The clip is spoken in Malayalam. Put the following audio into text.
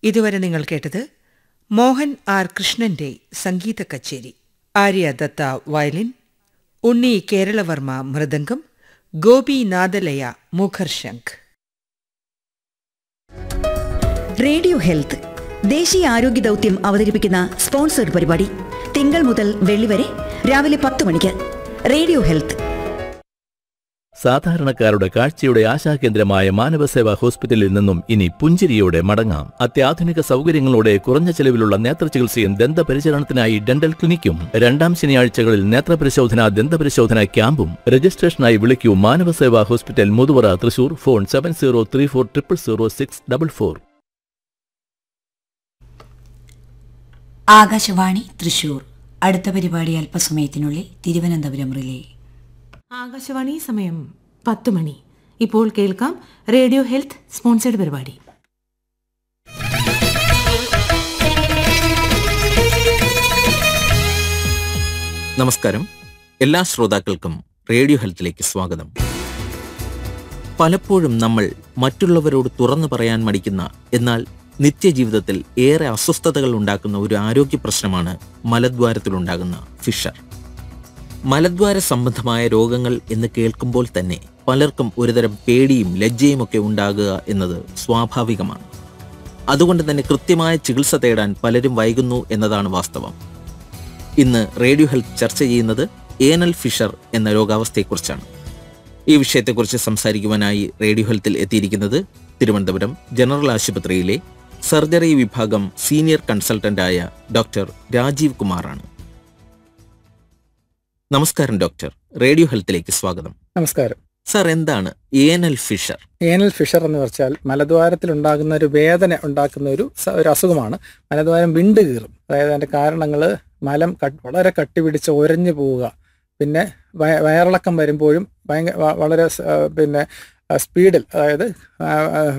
ഇതുവരെ നിങ്ങൾ കേട്ടത് മോഹൻ ആർ കൃഷ്ണന്റെ സംഗീത കച്ചേരി ആര്യ ദത്ത വയലിൻ ഉണ്ണി കേരളവർമ്മ മൃദംഗം ഗോപി നാദലയ മുഖർശംഖ് റേഡിയോ ഹെൽത്ത് ദേശീയ ആരോഗ്യ ദൗത്യം അവതരിപ്പിക്കുന്ന സ്പോൺസർഡ് പരിപാടി തിങ്കൾ മുതൽ വെള്ളി വരെ രാവിലെ പത്ത് മണിക്ക് റേഡിയോ ഹെൽത്ത് സാധാരണക്കാരുടെ കാഴ്ചയുടെ ആശാകേന്ദ്രമായ മാനവസേവാ ഹോസ്പിറ്റലിൽ നിന്നും ഇനി പുഞ്ചിരിയോടെ മടങ്ങാം അത്യാധുനിക സൗകര്യങ്ങളോടെ കുറഞ്ഞ ചെലവിലുള്ള നേത്രചികിത്സയും ദന്തപരിചരണത്തിനായി ഡെന്റൽ ക്ലിനിക്കും രണ്ടാം ശനിയാഴ്ചകളിൽ നേത്രപരിശോധന ദന്തപരിശോധന ക്യാമ്പും രജിസ്ട്രേഷനായി വിളിക്കൂ Manavaseva hospital Muthuvara Thrissur phone seven zero three four triple zero six double four Akashvani Thrissur അടുത്ത പരിപാടി അല്പസമയത്തിനുള്ളിൽ തിരുവനന്തപുരം റിലേ ആകാശവാണി സമയം പത്ത് മണി ഇപ്പോൾ കേൾക്കാം റേഡിയോ ഹെൽത്ത് സ്പോൺസേഡ് പരിപാടി നമസ്കാരം എല്ലാ ശ്രോതാക്കൾക്കും റേഡിയോ ഹെൽത്തിലേക്ക് സ്വാഗതം പലപ്പോഴും നമ്മൾ മറ്റുള്ളവരോട് തുറന്നു പറയാൻ മടിക്കുന്ന എന്നാൽ നിത്യജീവിതത്തിൽ ഏറെ അസ്വസ്ഥതകൾ ഉണ്ടാക്കുന്ന ഒരു ആരോഗ്യ പ്രശ്നമാണ് മലദ്വാരത്തിലുണ്ടാകുന്ന ഫിഷർ മലദ്വാര സംബന്ധമായ രോഗങ്ങൾ എന്ന് കേൾക്കുമ്പോൾ തന്നെ പലർക്കും ഒരുതരം പേടിയും ലജ്ജയും ഒക്കെ ഉണ്ടാകുക എന്നത് സ്വാഭാവികമാണ് അതുകൊണ്ട് തന്നെ കൃത്യമായ ചികിത്സ തേടാൻ പലരും വൈകുന്നു എന്നതാണ് വാസ്തവം ഇന്ന് റേഡിയോ ഹെൽത്ത് ചർച്ച ചെയ്യുന്നത് ഏനൽ ഫിഷർ എന്ന രോഗാവസ്ഥയെക്കുറിച്ചാണ് ഈ വിഷയത്തെക്കുറിച്ച് സംസാരിക്കുവാനായി റേഡിയോ ഹെൽത്തിൽ എത്തിയിരിക്കുന്നത് തിരുവനന്തപുരം ജനറൽ ആശുപത്രിയിലെ സർജറി വിഭാഗം സീനിയർ കൺസൾട്ടന്റായ ഡോക്ടർ രാജീവ് കുമാറാണ് നമസ്കാരം ഡോക്ടർ റേഡിയോ ഹെൽത്തിലേക്ക് സ്വാഗതം നമസ്കാരം സർ എന്താണ് ഏനൽ ഫിഷർ ഏനൽ ഫിഷർ എന്ന് വെച്ചാൽ മലദ്വാരത്തിൽ ഉണ്ടാകുന്ന ഒരു വേദന ഉണ്ടാക്കുന്ന ഒരു സ- ഒരു അസുഖമാണ് മലദ്വാരം വിണ്ട് കീറും അതായത് അതിന്റെ കാരണങ്ങൾ മലം കട്ട് വളരെ കട്ടി പിടിച്ച് ഒരഞ്ഞു പോവുക പിന്നെ വയ- വയറിളക്കം വരുമ്പോഴും ഭയങ്കര വ- വളരെ സ്- ആ, പിന്നെ സ്പീഡിൽ അതായത് ആ, ആ,